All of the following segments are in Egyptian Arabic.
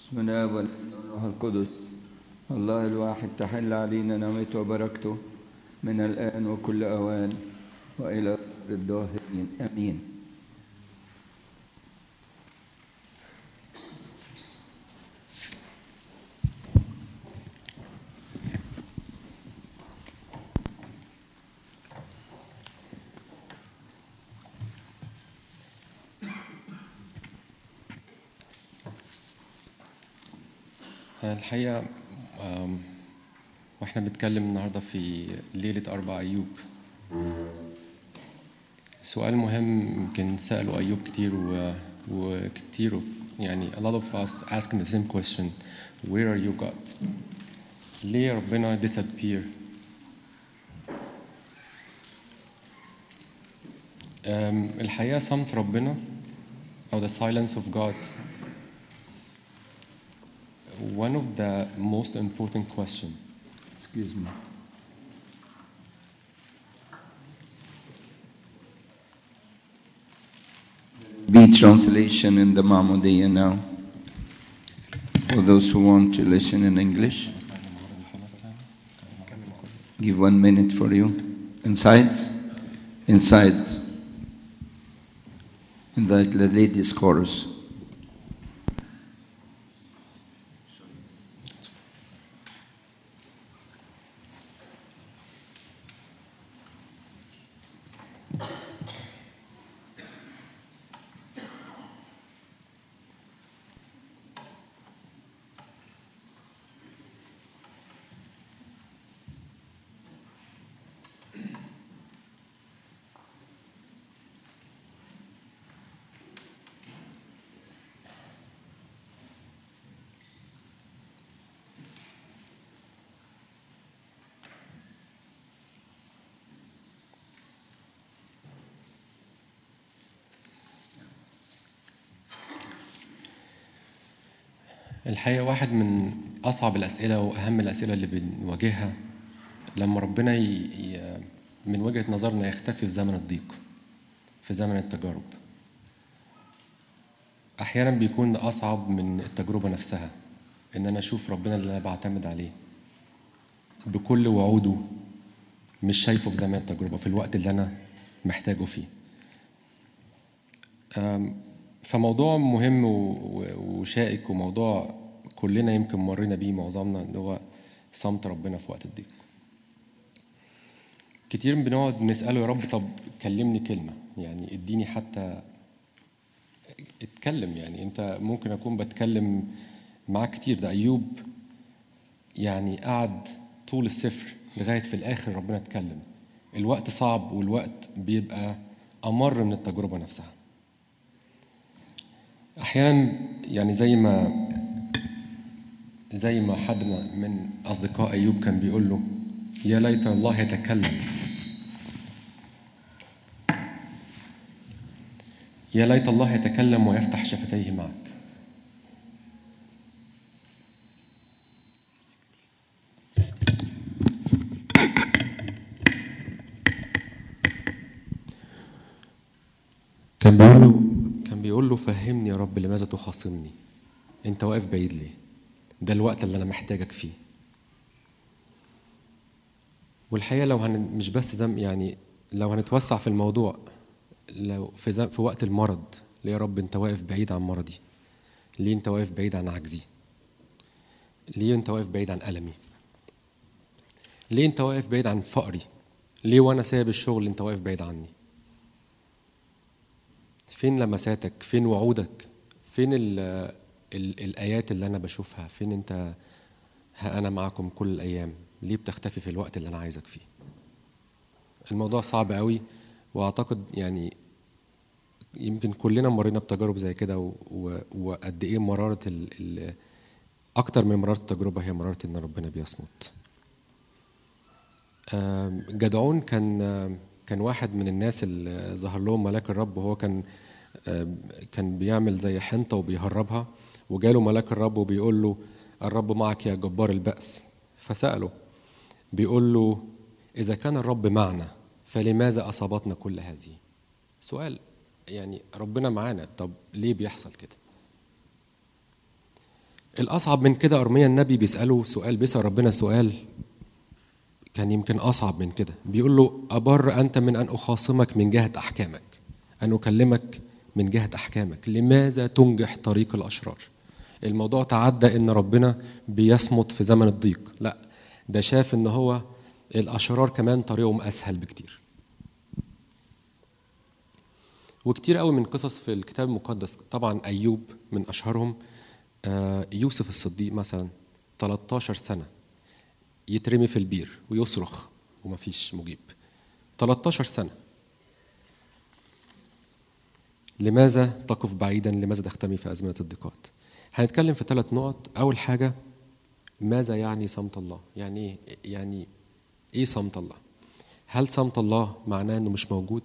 بسم الله والابن والروح القدس الله الواحد تحل علينا نعمته وبركته من الآن وكل أوان وإلى دهر الداهرين آمين الحقيقة آم، واحنا بنتكلم النهاردة في ليلة أربع أيوب سؤال مهم يمكن سأله أيوب كتير و... وكتير يعني a lot of us asking the same question where are you God ليه ربنا disappear أم، الحقيقة صمت ربنا أو the silence of God one of the most important question Excuse me. Be translation in the Mahmudiyya now. For those who want to listen in English, give one minute for you. Inside? Inside. In the, the ladies' chorus. الحقيقة واحد من أصعب الأسئلة وأهم الأسئلة اللي بنواجهها لما ربنا ي... ي... من وجهة نظرنا يختفي في زمن الضيق في زمن التجارب أحيانا بيكون أصعب من التجربة نفسها إن أنا أشوف ربنا اللي أنا بعتمد عليه بكل وعوده مش شايفه في زمن التجربة في الوقت اللي أنا محتاجه فيه أم، فموضوع مهم و- و- وشائك وموضوع كلنا يمكن مرينا بيه معظمنا اللي هو صمت ربنا في وقت الضيق كتير بنقعد نسأله يا رب طب كلمني كلمة يعني اديني حتى اتكلم يعني انت ممكن اكون بتكلم معاك كتير ده ايوب يعني قعد طول السفر لغاية في الآخر ربنا اتكلم الوقت صعب والوقت بيبقى أمر من التجربة نفسها احيانا يعني زي ما زي ما حد من اصدقاء ايوب كان بيقول له يا ليت الله يتكلم يا ليت الله يتكلم ويفتح شفتيه معك كان بيقول له كان بيقول له فهمني يا رب لماذا تخاصمني انت واقف بعيد ليه ده الوقت اللي انا محتاجك فيه والحقيقه لو هن مش بس ده يعني لو هنتوسع في الموضوع لو في زم في وقت المرض ليه يا رب انت واقف بعيد عن مرضي ليه انت واقف بعيد عن عجزي ليه انت واقف بعيد عن المي ليه انت واقف بعيد عن فقري ليه وانا سايب الشغل انت واقف بعيد عني فين لمساتك فين وعودك فين ال ال الآيات اللي أنا بشوفها فين أنت ها أنا معكم كل الأيام ليه بتختفي في الوقت اللي أنا عايزك فيه الموضوع صعب قوي وأعتقد يعني يمكن كلنا مرينا بتجارب زي كده و- و- وقد إيه مرارة ال ال أكتر من مرارة التجربة هي مرارة إن ربنا بيصمت آم، جدعون كان آم، كان واحد من الناس اللي ظهر لهم ملاك الرب وهو كان آم، كان بيعمل زي حنطة وبيهربها وجاله ملاك الرب وبيقول له الرب معك يا جبار البأس فسأله بيقول له إذا كان الرب معنا فلماذا أصابتنا كل هذه سؤال يعني ربنا معانا طب ليه بيحصل كده الأصعب من كده أرميا النبي بيسأله سؤال بيسأل ربنا سؤال كان يمكن أصعب من كده بيقول له أبر أنت من أن أخاصمك من جهة أحكامك أن أكلمك من جهة أحكامك لماذا تنجح طريق الأشرار الموضوع تعدى ان ربنا بيصمت في زمن الضيق لا ده شاف ان هو الاشرار كمان طريقهم اسهل بكتير وكتير قوي من قصص في الكتاب المقدس طبعا ايوب من اشهرهم آه، يوسف الصديق مثلا 13 سنه يترمي في البير ويصرخ ومفيش مجيب 13 سنه لماذا تقف بعيدا لماذا تختمي في ازمنه الضيقات هنتكلم في ثلاث نقط اول حاجه ماذا يعني صمت الله يعني ايه يعني ايه صمت الله هل صمت الله معناه انه مش موجود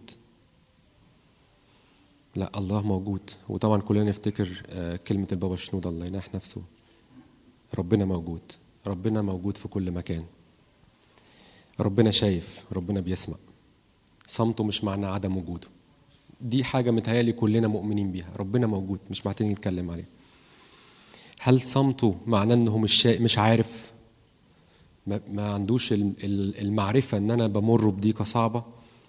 لا الله موجود وطبعا كلنا نفتكر آه، كلمه البابا شنودة الله يناح نفسه ربنا موجود ربنا موجود في كل مكان ربنا شايف ربنا بيسمع صمته مش معناه عدم وجوده دي حاجه متهيالي كلنا مؤمنين بيها ربنا موجود مش محتاجين نتكلم عليه هل صمته معناه انه مش شا... مش عارف ما, ما عندوش ال- ال- المعرفه ان انا بمر بضيقه صعبه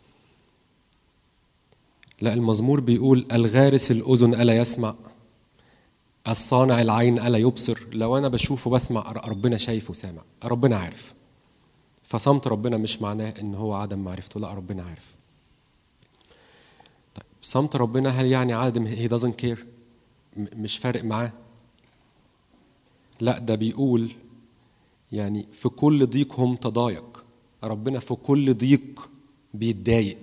لا المزمور بيقول الغارس الاذن الا يسمع الصانع العين الا يبصر لو انا بشوف وبسمع ر- ربنا شايف وسامع ربنا عارف فصمت ربنا مش معناه ان هو عدم معرفته لا ربنا عارف طيب صمت ربنا هل يعني عدم he doesn't care م- مش فارق معاه لا ده بيقول يعني في كل ضيق هم تضايق ربنا في كل ضيق بيتضايق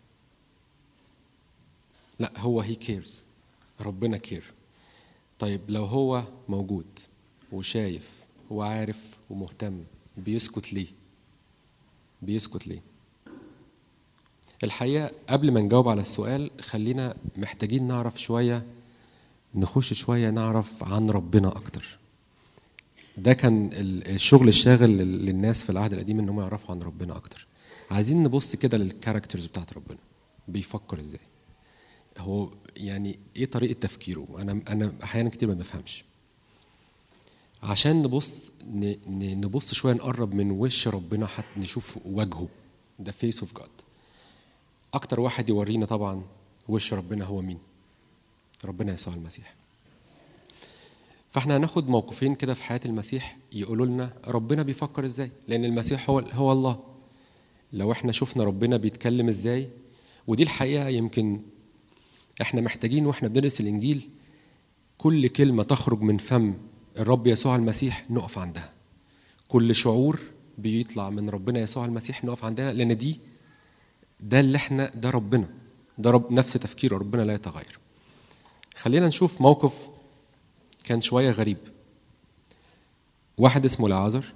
لا هو هي كيرز ربنا كير طيب لو هو موجود وشايف وعارف ومهتم بيسكت ليه بيسكت ليه الحقيقة قبل ما نجاوب على السؤال خلينا محتاجين نعرف شوية نخش شوية نعرف عن ربنا أكتر ده كان ال- الشغل الشاغل لل- للناس في العهد القديم ان هم يعرفوا عن ربنا اكتر عايزين نبص كده للكاركترز بتاعت ربنا بيفكر ازاي هو يعني ايه طريقه تفكيره انا انا احيانا كتير ما بفهمش عشان نبص ن- ن- نبص شويه نقرب من وش ربنا حتى نشوف وجهه ده فيس اوف جاد اكتر واحد يورينا طبعا وش ربنا هو مين ربنا يسوع المسيح فاحنا هناخد موقفين كده في حياه المسيح يقولوا لنا ربنا بيفكر ازاي لان المسيح هو هو الله لو احنا شفنا ربنا بيتكلم ازاي ودي الحقيقه يمكن احنا محتاجين واحنا بندرس الانجيل كل كلمه تخرج من فم الرب يسوع المسيح نقف عندها كل شعور بيطلع من ربنا يسوع المسيح نقف عندها لان دي ده اللي احنا ده ربنا ده رب نفس تفكير ربنا لا يتغير خلينا نشوف موقف كان شويه غريب واحد اسمه لعازر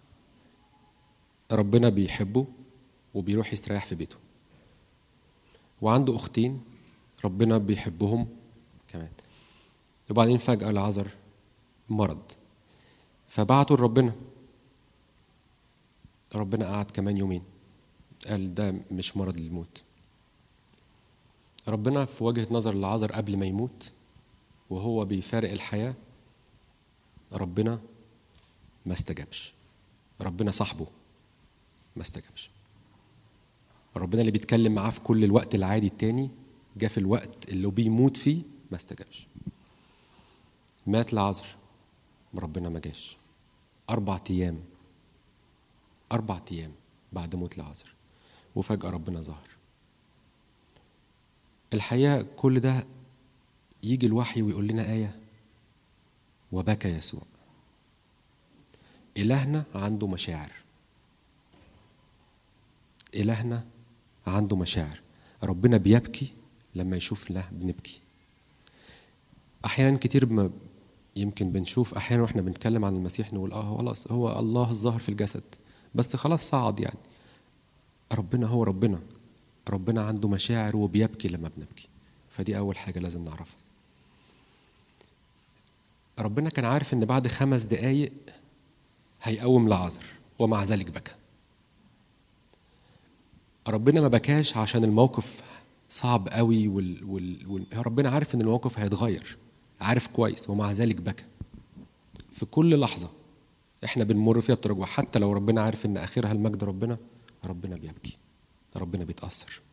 ربنا بيحبه وبيروح يستريح في بيته وعنده اختين ربنا بيحبهم كمان وبعدين فجأة لعازر مرض فبعتوا لربنا ربنا قعد كمان يومين قال ده مش مرض للموت ربنا في وجهة نظر لعازر قبل ما يموت وهو بيفارق الحياة ربنا ما استجابش ربنا صاحبه ما استجابش ربنا اللي بيتكلم معاه في كل الوقت العادي التاني جه في الوقت اللي هو بيموت فيه ما استجابش مات لعازر ربنا ما جاش أربع أيام أربع أيام بعد موت لعازر وفجأة ربنا ظهر الحقيقة كل ده يجي الوحي ويقول لنا آية وبكى يسوع إلهنا عنده مشاعر إلهنا عنده مشاعر ربنا بيبكي لما يشوف الله بنبكي أحيانا كتير ما يمكن بنشوف أحيانا وإحنا بنتكلم عن المسيح نقول آه خلاص هو الله الظاهر في الجسد بس خلاص صعد يعني ربنا هو ربنا ربنا عنده مشاعر وبيبكي لما بنبكي فدي أول حاجة لازم نعرفها ربنا كان عارف إن بعد خمس دقايق هيقوم لعازر ومع ذلك بكى ربنا ما بكاش عشان الموقف صعب قوي وال... وال... وال... ربنا عارف ان الموقف هيتغير عارف كويس ومع ذلك بكى في كل لحظة احنا بنمر فيها بتراجع حتى لو ربنا عارف ان اخرها المجد ربنا ربنا بيبكي ربنا بيتأثر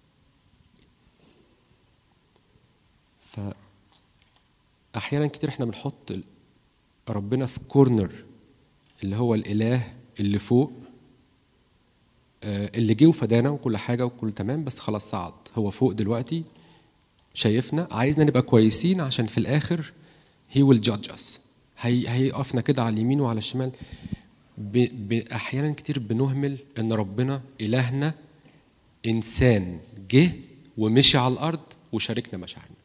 فأحيانا كتير احنا بنحط ال- ربنا في كورنر اللي هو الإله اللي فوق آه، اللي جه وفدانا وكل حاجة وكل تمام بس خلاص صعد هو فوق دلوقتي شايفنا عايزنا نبقى كويسين عشان في الآخر he will judge us هي هيقفنا كده على اليمين وعلى الشمال ب... ب... أحيانا كتير بنهمل إن ربنا إلهنا إنسان جه ومشي على الأرض وشاركنا مشاعرنا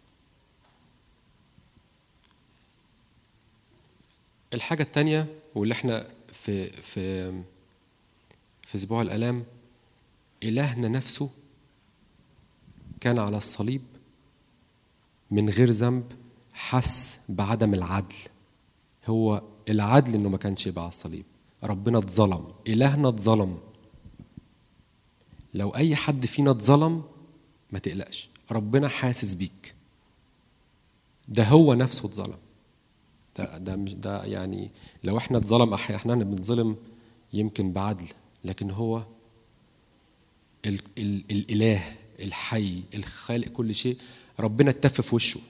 الحاجة التانية واللي احنا في في في أسبوع الآلام إلهنا نفسه كان على الصليب من غير ذنب حس بعدم العدل هو العدل انه ما كانش يبقى على الصليب ربنا اتظلم إلهنا اتظلم لو أي حد فينا اتظلم ما تقلقش ربنا حاسس بيك ده هو نفسه اتظلم ده ده مش ده يعني لو احنا اتظلم أح- احنا بنظلم يمكن بعدل لكن هو ال ال الاله الحي الخالق كل شيء ربنا اتف في وشه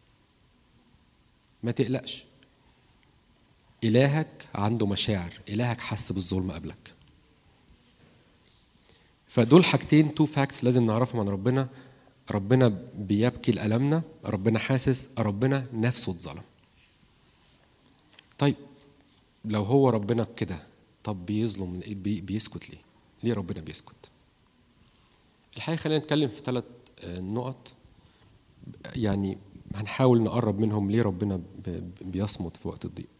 ما تقلقش إلهك عنده مشاعر إلهك حس بالظلم قبلك فدول حاجتين تو فاكتس لازم نعرفهم عن ربنا ربنا بيبكي لألمنا ربنا حاسس ربنا نفسه اتظلم طيب لو هو ربنا كده طب بيظلم بي بيسكت ليه ليه ربنا بيسكت الحقيقة خلينا نتكلم في ثلاث نقط يعني هنحاول نقرب منهم ليه ربنا ب- ب- بيصمت في وقت الضيق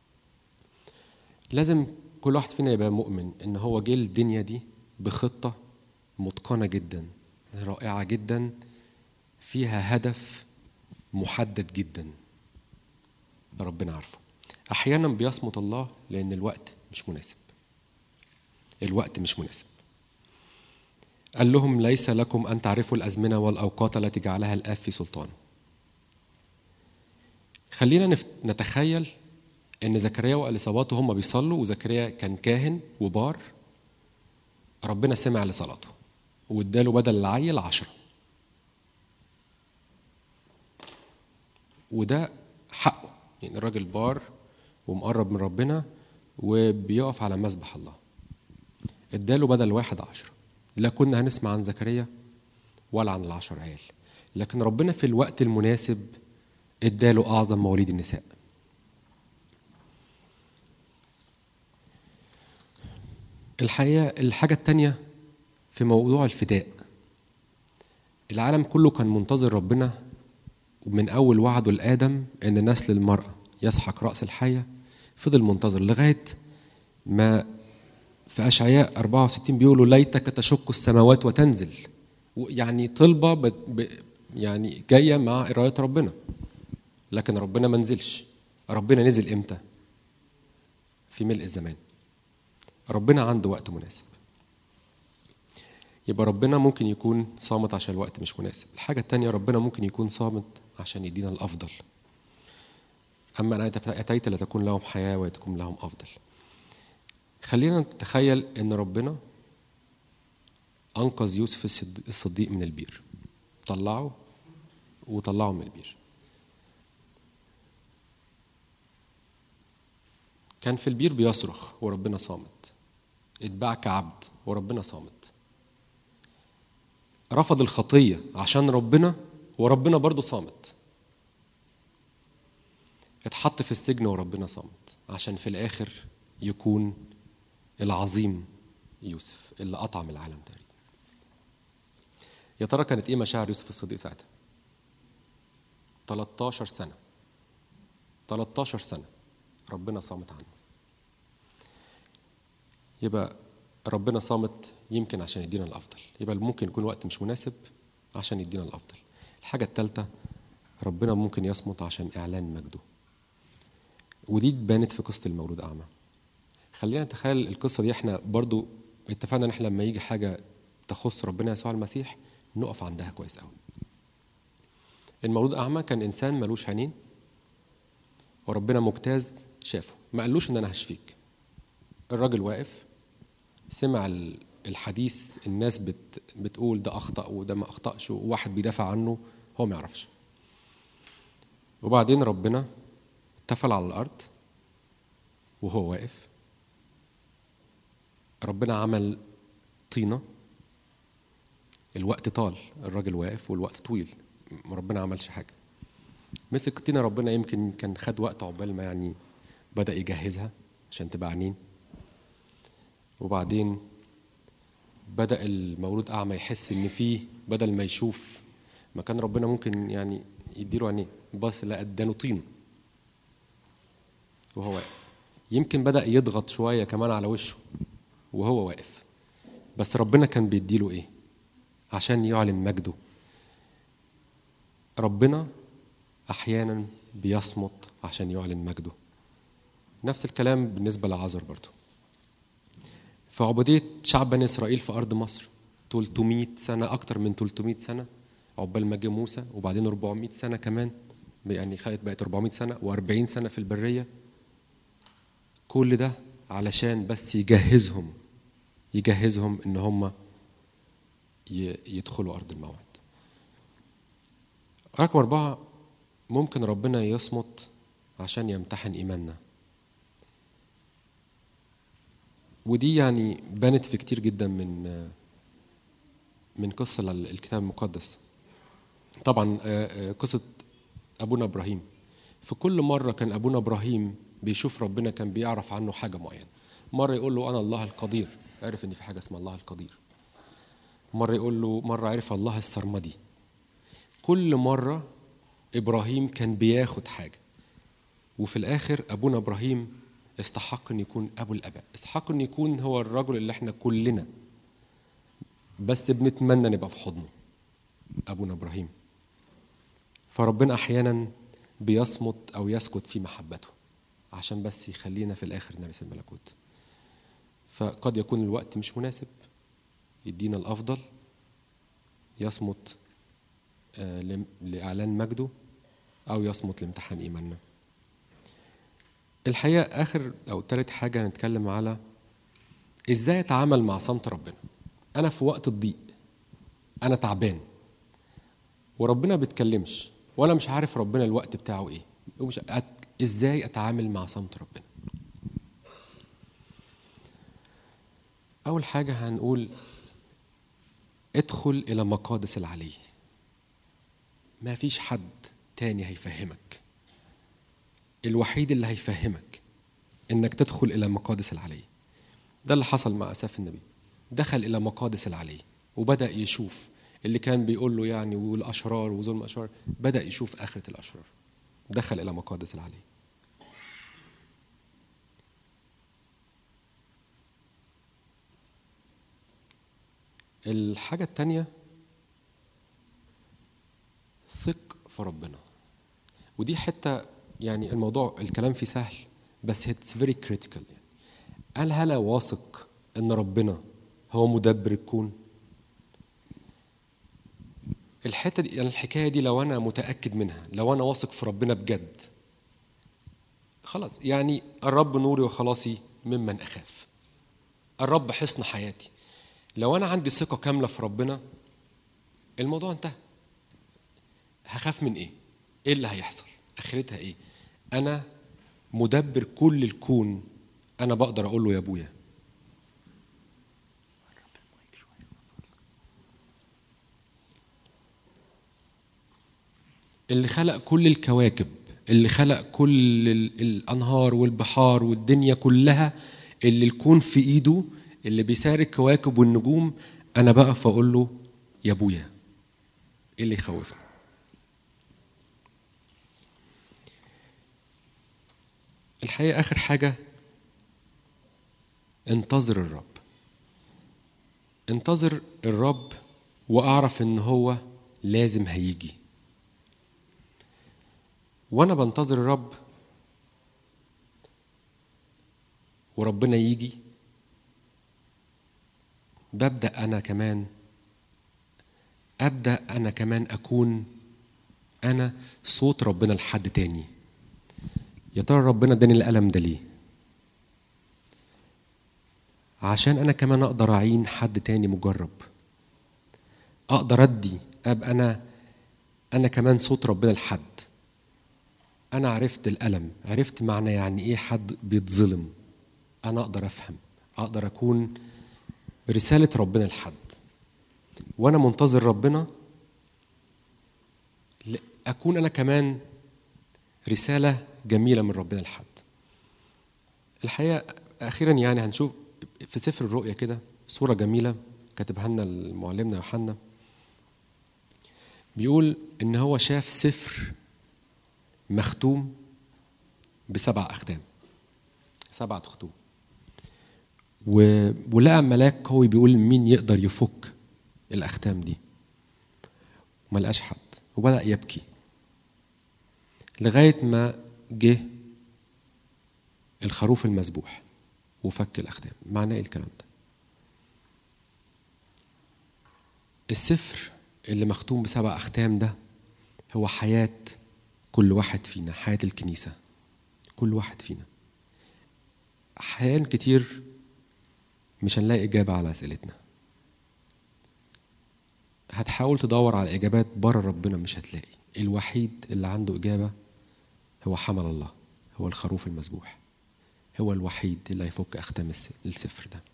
لازم كل واحد فينا يبقى مؤمن ان هو جه الدنيا دي بخطة متقنة جدا رائعة جدا فيها هدف محدد جدا ربنا عارفه احيانا بيصمت الله لان الوقت مش مناسب الوقت مش مناسب قال لهم ليس لكم ان تعرفوا الازمنه والاوقات التي جعلها الاب في سلطانه خلينا نفت... نتخيل ان زكريا واليصابات هم بيصلوا وزكريا كان كاهن وبار ربنا سمع لصلاته واداله بدل العيل عشرة وده حقه يعني الراجل بار ومقرب من ربنا وبيقف على مذبح الله اداله بدل واحد عشرة لا كنا هنسمع عن زكريا ولا عن العشر عيال لكن ربنا في الوقت المناسب اداله اعظم مواليد النساء الحقيقه الحاجه التانية في موضوع الفداء العالم كله كان منتظر ربنا من اول وعده لادم ان نسل المراه يسحق راس الحيه فضل منتظر لغايه ما في اشعياء 64 بيقولوا ليتك تشق السماوات وتنزل يعني طلبه ب... ب... يعني جايه مع اراده ربنا لكن ربنا ما نزلش ربنا نزل امتى في ملء الزمان ربنا عنده وقت مناسب يبقى ربنا ممكن يكون صامت عشان الوقت مش مناسب الحاجة التانية ربنا ممكن يكون صامت عشان يدينا الأفضل أما أنا أتيت لتكون لهم حياة ويتكون لهم أفضل خلينا نتخيل أن ربنا أنقذ يوسف الصديق من البير طلعه وطلعه من البير كان في البير بيصرخ وربنا صامت اتباع كعبد وربنا صامت رفض الخطية عشان ربنا وربنا برضه صامت اتحط في السجن وربنا صامت عشان في الآخر يكون العظيم يوسف اللي أطعم العالم تقريبا يا ترى كانت إيه مشاعر يوسف الصديق ساعتها 13 سنة 13 سنة ربنا صامت عنه يبقى ربنا صامت يمكن عشان يدينا الافضل يبقى ممكن يكون وقت مش مناسب عشان يدينا الافضل الحاجه الثالثه ربنا ممكن يصمت عشان اعلان مجده ودي اتبانت في قصه المولود اعمى خلينا نتخيل القصه دي احنا برضو اتفقنا ان احنا لما يجي حاجه تخص ربنا يسوع المسيح نقف عندها كويس قوي المولود اعمى كان انسان ملوش عينين وربنا مجتاز شافه ما قالوش ان انا هشفيك الراجل واقف سمع ال- الحديث الناس بت بتقول ده اخطا وده ما اخطاش وواحد بيدافع عنه هو ما يعرفش وبعدين ربنا اتفل على الارض وهو واقف ربنا عمل طينه الوقت طال الراجل واقف والوقت طويل م- ربنا عملش حاجه مسك طينه ربنا يمكن كان خد وقت عقبال ما يعني بدا يجهزها عشان تبقى عينين وبعدين بدا المولود اعمى يحس ان فيه بدل ما يشوف ما كان ربنا ممكن يعني يديله عينيه بس لا اداله طين وهو واقف يمكن بدا يضغط شويه كمان على وشه وهو واقف بس ربنا كان بيديله ايه عشان يعلن مجده ربنا احيانا بيصمت عشان يعلن مجده نفس الكلام بالنسبه لعازر برضه في عبودية شعب بني إسرائيل في أرض مصر 300 سنة أكتر من 300 سنة عقبال ما جه موسى وبعدين 400 سنة كمان يعني خدت بقت 400 سنة و40 سنة في البرية كل ده علشان بس يجهزهم يجهزهم إن هم ي- يدخلوا أرض الموعد رقم أربعة ممكن ربنا يصمت عشان يمتحن إيماننا ودي يعني بانت في كتير جدا من من قصة ال- الكتاب المقدس طبعا آه، آه، قصة أبونا إبراهيم في كل مرة كان أبونا إبراهيم بيشوف ربنا كان بيعرف عنه حاجة معينة مرة يقول له أنا الله القدير عرف إن في حاجة اسمها الله القدير مرة يقول له مرة عرف الله السرمدي كل مرة إبراهيم كان بياخد حاجة وفي الآخر أبونا إبراهيم استحق أن يكون أبو الآباء استحق أن يكون هو الرجل اللي احنا كلنا بس بنتمنى نبقى في حضنه أبونا إبراهيم فربنا أحيانا بيصمت أو يسكت في محبته عشان بس يخلينا في الآخر نرث الملكوت فقد يكون الوقت مش مناسب يدينا الأفضل يصمت آه، لم- لإعلان مجده أو يصمت لامتحان إيماننا الحقيقة آخر أو تالت حاجة هنتكلم على إزاي أتعامل مع صمت ربنا أنا في وقت الضيق أنا تعبان وربنا بيتكلمش وأنا مش عارف ربنا الوقت بتاعه إيه ومش أت... إزاي أتعامل مع صمت ربنا أول حاجة هنقول ادخل إلى مقادس العلي ما فيش حد تاني هيفهمك الوحيد اللي هيفهمك انك تدخل الى مقادس العلي ده اللي حصل مع اساف النبي دخل الى مقادس العلي وبدا يشوف اللي كان بيقول له يعني والاشرار وظلم الاشرار بدا يشوف اخره الاشرار دخل الى مقادس العلي الحاجه الثانيه ثق في ربنا ودي حته يعني الموضوع الكلام فيه سهل بس اتس فيري كريتيكال يعني قال هل واثق ان ربنا هو مدبر الكون الحته دي يعني الحكايه دي لو انا متاكد منها لو انا واثق في ربنا بجد خلاص يعني الرب نوري وخلاصي ممن اخاف الرب حصن حياتي لو انا عندي ثقه كامله في ربنا الموضوع انتهى هخاف من ايه ايه اللي هيحصل اخرتها ايه انا مدبر كل الكون انا بقدر اقول له يا ابويا اللي خلق كل الكواكب اللي خلق كل ال- الانهار والبحار والدنيا كلها اللي الكون في ايده اللي بيسار الكواكب والنجوم انا بقف اقول له يا ابويا ايه اللي يخوفني الحقيقه اخر حاجه انتظر الرب انتظر الرب واعرف ان هو لازم هيجي وانا بنتظر الرب وربنا يجي ببدا انا كمان ابدا انا كمان اكون انا صوت ربنا لحد تاني يا ترى ربنا اداني الألم ده ليه عشان أنا كمان أقدر أعين حد تاني مجرب أقدر أدي أبقى أنا أنا كمان صوت ربنا لحد أنا عرفت الألم عرفت معنى يعني إيه حد بيتظلم أنا أقدر أفهم أقدر أكون رسالة ربنا لحد وأنا منتظر ربنا ل- أكون أنا كمان رسالة جميلة من ربنا لحد الحقيقة أخيرا يعني هنشوف في سفر الرؤيا كده صورة جميلة كاتبها لنا المعلمنا يوحنا بيقول إن هو شاف سفر مختوم بسبع أختام سبعة ختوم و... ولقى ملاك قوي بيقول مين يقدر يفك الأختام دي ما لقاش حد وبدأ يبكي لغاية ما جه الخروف المذبوح وفك الأختام معناه إيه الكلام ده السفر اللي مختوم بسبع أختام ده هو حياة كل واحد فينا حياة الكنيسة كل واحد فينا أحيان كتير مش هنلاقي إجابة على أسئلتنا هتحاول تدور على إجابات بره ربنا مش هتلاقي الوحيد اللي عنده إجابة هو حمل الله هو الخروف المذبوح هو الوحيد اللي هيفك أختام الس- السفر ده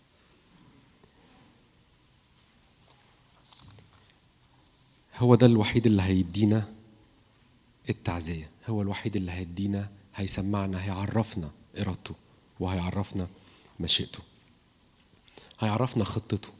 هو ده الوحيد اللي هيدينا التعزية هو الوحيد اللي هيدينا هيسمعنا هيعرفنا إرادته وهيعرفنا مشيئته هيعرفنا خطته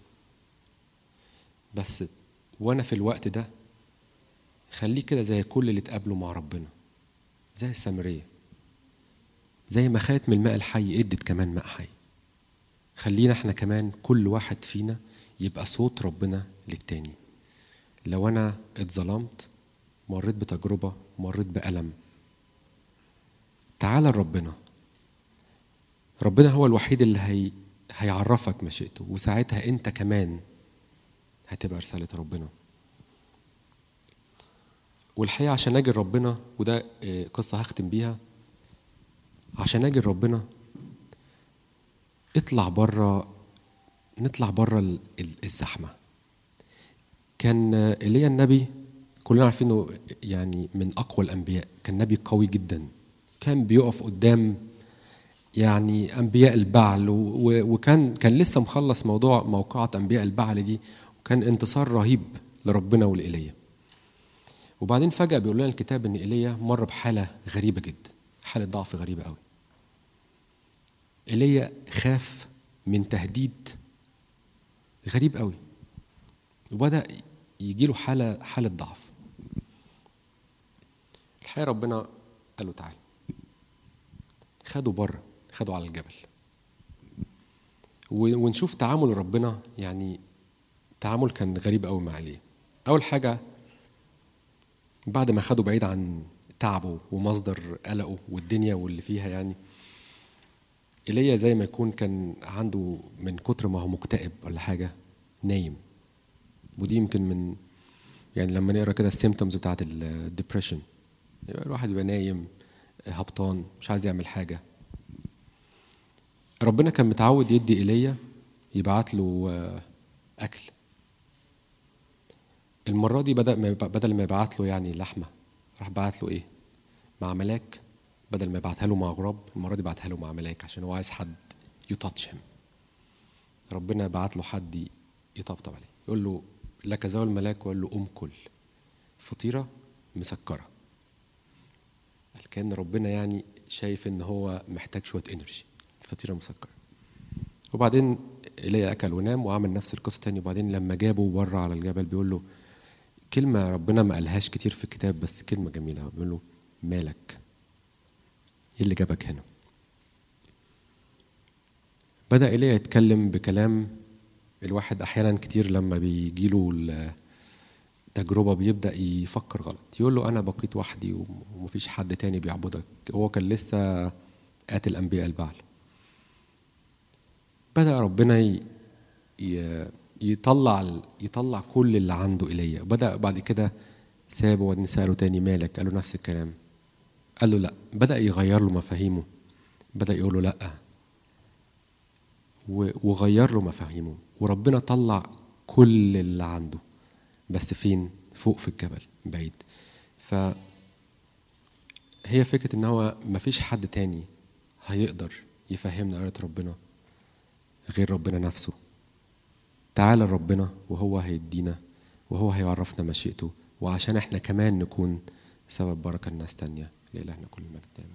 بس وانا في الوقت ده خليه كده زي كل اللي اتقابلوا مع ربنا زي السامرية زي ما خدت من الماء الحي ادت كمان ماء حي خلينا احنا كمان كل واحد فينا يبقى صوت ربنا للتاني لو انا اتظلمت مريت بتجربة مريت بألم تعال لربنا ربنا هو الوحيد اللي هي هيعرفك مشيئته وساعتها انت كمان هتبقى رسالة ربنا والحقيقة عشان أجي ربنا وده آه، قصة هختم بيها عشان أجي ربنا اطلع بره نطلع بره ال- ال- الزحمة كان آه، ايليا النبي كلنا عارفينه يعني من أقوى الأنبياء كان نبي قوي جدا كان بيقف قدام يعني انبياء البعل و- و- وكان كان لسه مخلص موضوع موقعة انبياء البعل دي وكان انتصار رهيب لربنا ولإيليا وبعدين فجأة بيقول لنا الكتاب ان ايليا مر بحالة غريبة جدا حالة ضعف غريبة قوي ايليا خاف من تهديد غريب قوي وبدأ يجي له حالة حالة ضعف الحقيقة ربنا قال له تعالى خدوا بره خدوا على الجبل و- ونشوف تعامل ربنا يعني تعامل كان غريب قوي مع ليه اول حاجه بعد ما خدوا بعيد عن تعبه ومصدر قلقه والدنيا واللي فيها يعني ايليا زي ما يكون كان عنده من كتر ما هو مكتئب ولا حاجه نايم ودي يمكن من يعني لما نقرا كده السيمتومز بتاعت الدبريشن الواحد يبقى نايم هبطان مش عايز يعمل حاجه ربنا كان متعود يدي ايليا يبعت له آه، اكل المره دي بدا ما يبع- بدل ما يبعت له يعني لحمه راح بعت له ايه مع ملاك بدل ما يبعتها له مع غراب المره دي بعتها له مع ملاك عشان هو عايز حد يتاتش هيم ربنا بعت له حد يطبطب عليه يقول له لك زوال الملاك وقال له قم كل فطيره مسكره قال كان ربنا يعني شايف ان هو محتاج شويه انرجي الفطيره مسكره وبعدين ايليا اكل ونام وعمل نفس القصه تاني وبعدين لما جابه بره على الجبل بيقول له كلمه ربنا ما قالهاش كتير في الكتاب بس كلمه جميله بيقول له مالك ايه اللي جابك هنا بدا ايليا يتكلم بكلام الواحد احيانا كتير لما بيجيله التجربه بيبدا يفكر غلط يقول له انا بقيت وحدي ومفيش حد تاني بيعبدك هو كان لسه قاتل انبياء البعل بدا ربنا ي... ي... يطلع يطلع كل اللي عنده ايليا بدا بعد كده سابه وبعدين ساله تاني مالك قال له نفس الكلام قال له لا بدأ يغير له مفاهيمه بدأ يقول له لا و- وغير له مفاهيمه وربنا طلع كل اللي عنده بس فين فوق في الجبل بعيد ف هي فكرة ان هو مفيش حد تاني هيقدر يفهمنا آية ربنا غير ربنا نفسه تعالى لربنا وهو هيدينا وهو هيعرفنا مشيئته وعشان احنا كمان نكون سبب بركة لناس تانية لإلهنا كل المجد آمين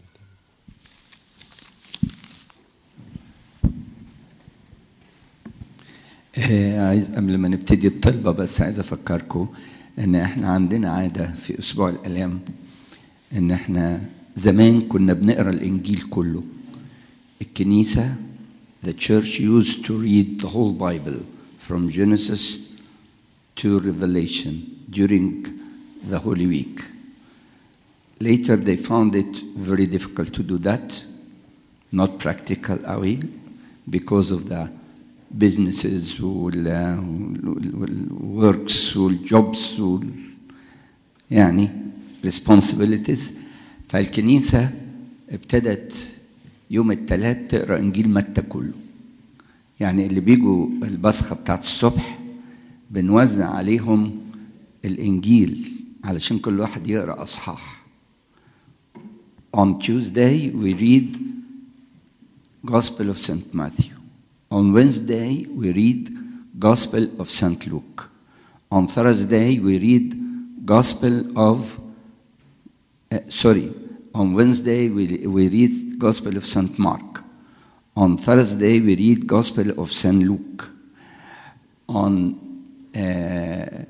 آه، عايز قبل ما نبتدي الطلبة بس عايز أفكركم إن إحنا عندنا عادة في أسبوع الآلام إن إحنا زمان كنا بنقرا الإنجيل كله الكنيسة the church used to read the whole Bible from Genesis to Revelation during the Holy Week. Later they found it very difficult to do that, not practical قوي because of the businesses وال والworks والjobs وال يعني responsibilities فالكنيسة ابتدت يوم الثلاث تقرا انجيل متى كله يعني اللي بيجوا البصخه بتاعت الصبح بنوزع عليهم الانجيل علشان كل واحد يقرا اصحاح On Tuesday we read Gospel of St. Matthew. On Wednesday we read Gospel of St. Luke. On Thursday we read Gospel of uh, sorry, on Wednesday we, we read Gospel of St. Mark. On Thursday we read Gospel of St. Luke. On uh,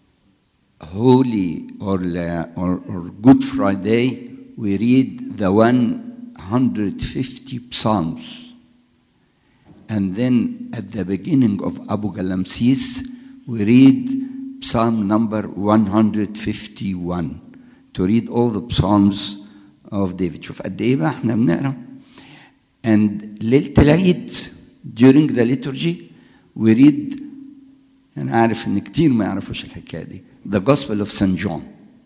Holy or, la- or, or Good Friday we read the 150 Psalms. And then at the beginning of Abu Galamsis, we read Psalm number 151 to read all the Psalms of David. شوف قد إيه بقى إحنا بنقرا. And ليلة العيد during the liturgy we read أنا عارف إن كتير ما يعرفوش الحكاية دي. The Gospel of St. John.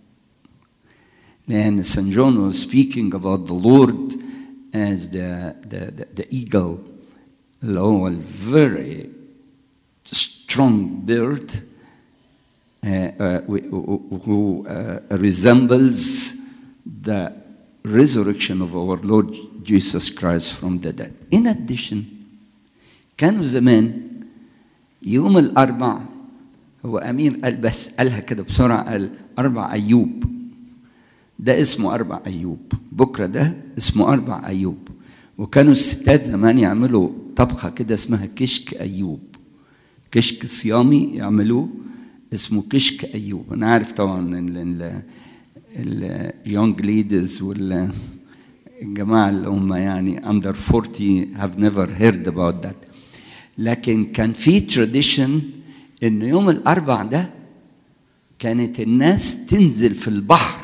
لأن St. John was speaking about the Lord as the, the, the, the eagle اللي هو ال very strong bird uh, uh, who- who uh, resembles the resurrection of our Lord Jesus Christ from the dead. In addition, كانوا زمان يوم الأربع هو أمير قال بس قالها كده بسرعة قال أربع أيوب ده اسمه أربع أيوب بكرة ده اسمه أربع أيوب وكانوا الستات زمان يعملوا طبخة كده اسمها كشك أيوب كشك صيامي يعملوه اسمه كشك أيوب أنا عارف طبعا ال اليونج ليدرز وال الجماعة اللي هم يعني under 40 have never heard about that لكن كان في tradition إن يوم الأربع ده كانت الناس تنزل في البحر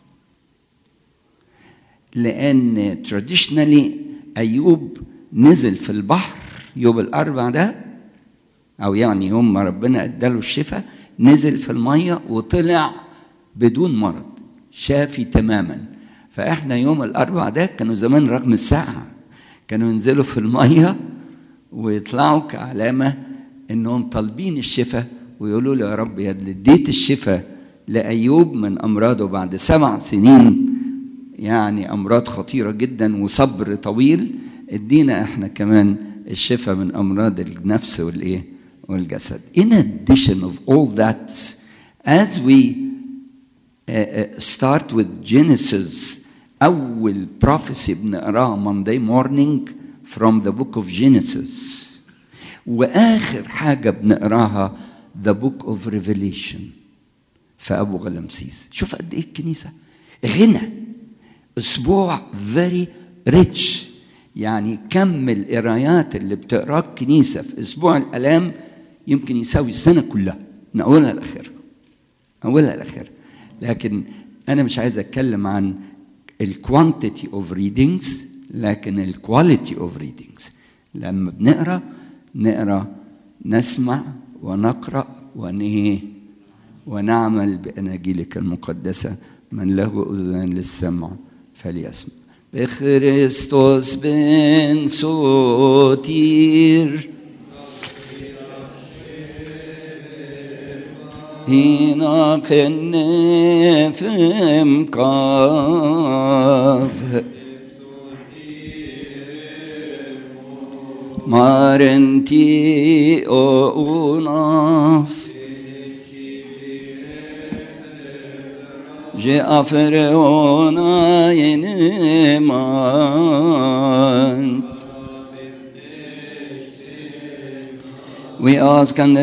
لأن traditionally أيوب نزل في البحر يوم الأربع ده أو يعني يوم ما ربنا اداله الشفاء نزل في المية وطلع بدون مرض شافي تماما فإحنا يوم الأربع ده كانوا زمان رغم الساعة كانوا ينزلوا في المية ويطلعوا كعلامة إنهم طالبين الشفاء ويقولوا له يا رب يا اللي اديت الشفاء لأيوب من أمراضه بعد سبع سنين يعني أمراض خطيرة جدا وصبر طويل ادينا احنا كمان الشفاء من أمراض النفس والإيه والجسد. In addition of all that, as we uh, uh, start with Genesis, أول prophecy بنقراها Monday morning from the book of Genesis. وآخر حاجة بنقراها the book of Revelation في أبو غلمسيس. شوف قد إيه الكنيسة غنى أسبوع very rich يعني كم القرايات اللي بتقراه الكنيسة في أسبوع الآلام يمكن يساوي السنة كلها من أولها لآخرها أولها لآخرها لكن أنا مش عايز أتكلم عن الكوانتيتي اوف ريدنجز لكن الكواليتي اوف ريدنجز لما بنقرا نقرا نسمع ونقرا ونيه ونعمل باناجيلك المقدسه من له اذن للسمع فليسمع بخريستوس بن سوتير هنا كنفم كاف مارنتي أوناف جاء فرعون ينمان We ask and